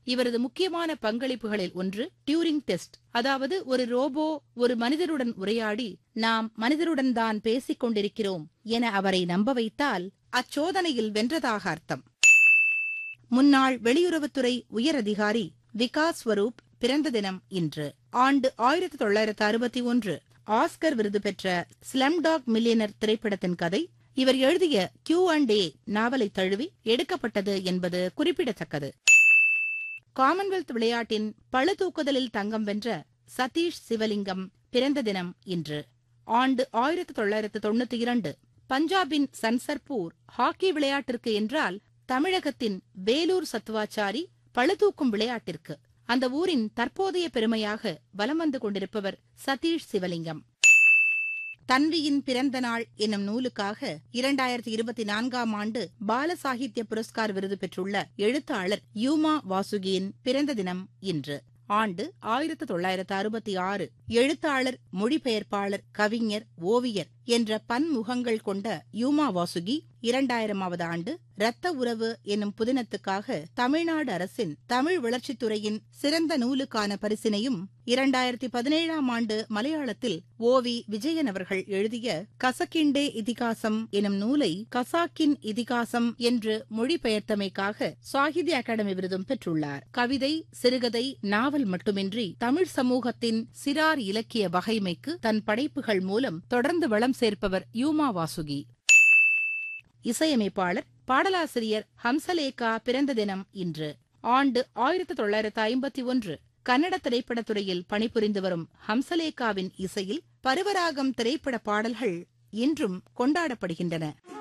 இவரது முக்கியமான பங்களிப்புகளில் ஒன்று டியூரிங் டெஸ்ட் அதாவது ஒரு ரோபோ ஒரு மனிதருடன் உரையாடி நாம் மனிதருடன் தான் பேசிக் கொண்டிருக்கிறோம் என அவரை நம்ப வைத்தால் அச்சோதனையில் வென்றதாக அர்த்தம் முன்னாள் வெளியுறவுத்துறை உயரதிகாரி விகாஸ் ஸ்வரூப் பிறந்த தினம் இன்று ஆண்டு ஆயிரத்தி தொள்ளாயிரத்து அறுபத்தி ஒன்று ஆஸ்கர் விருது பெற்ற ஸ்லம்டாக் மில்லியனர் திரைப்படத்தின் கதை இவர் எழுதிய கியூ அண்ட் ஏ நாவலை தழுவி எடுக்கப்பட்டது என்பது குறிப்பிடத்தக்கது காமன்வெல்த் விளையாட்டின் பளுதூக்குதலில் தங்கம் வென்ற சதீஷ் சிவலிங்கம் பிறந்த தினம் இன்று ஆண்டு ஆயிரத்தி தொள்ளாயிரத்து தொண்ணூத்தி இரண்டு பஞ்சாபின் சன்சர்பூர் ஹாக்கி விளையாட்டிற்கு என்றால் தமிழகத்தின் வேலூர் சத்துவாச்சாரி பளுதூக்கும் விளையாட்டிற்கு அந்த ஊரின் தற்போதைய பெருமையாக வலம் வந்து கொண்டிருப்பவர் சதீஷ் சிவலிங்கம் தன்வியின் பிறந்த நாள் என்னும் நூலுக்காக இரண்டாயிரத்தி இருபத்தி நான்காம் ஆண்டு பால சாகித்ய புரஸ்கார் விருது பெற்றுள்ள எழுத்தாளர் யூமா வாசுகியின் பிறந்த தினம் இன்று ஆண்டு ஆயிரத்து தொள்ளாயிரத்து அறுபத்தி ஆறு எழுத்தாளர் மொழிபெயர்ப்பாளர் கவிஞர் ஓவியர் என்ற பன்முகங்கள் கொண்ட யூமா வாசுகி இரண்டாயிரமாவது ஆண்டு இரத்த உறவு என்னும் புதினத்துக்காக தமிழ்நாடு அரசின் தமிழ் வளர்ச்சித்துறையின் சிறந்த நூலுக்கான பரிசினையும் இரண்டாயிரத்தி பதினேழாம் ஆண்டு மலையாளத்தில் ஓவி விஜயன் அவர்கள் எழுதிய கசக்கிண்டே இதிகாசம் எனும் நூலை கசாக்கின் இதிகாசம் என்று மொழிபெயர்த்தமைக்காக சாகித்ய அகாடமி விருதும் பெற்றுள்ளார் கவிதை சிறுகதை நாவல் மட்டுமின்றி தமிழ் சமூகத்தின் சிறார் இலக்கிய வகைமைக்கு தன் படைப்புகள் மூலம் தொடர்ந்து வளம் சேர்ப்பவர் யூமா வாசுகி இசையமைப்பாளர் பாடலாசிரியர் ஹம்சலேகா பிறந்த தினம் இன்று ஆண்டு ஆயிரத்தி தொள்ளாயிரத்து ஐம்பத்தி ஒன்று கன்னட திரைப்படத்துறையில் பணிபுரிந்து வரும் ஹம்சலேகாவின் இசையில் பருவராகம் திரைப்பட பாடல்கள் இன்றும் கொண்டாடப்படுகின்றன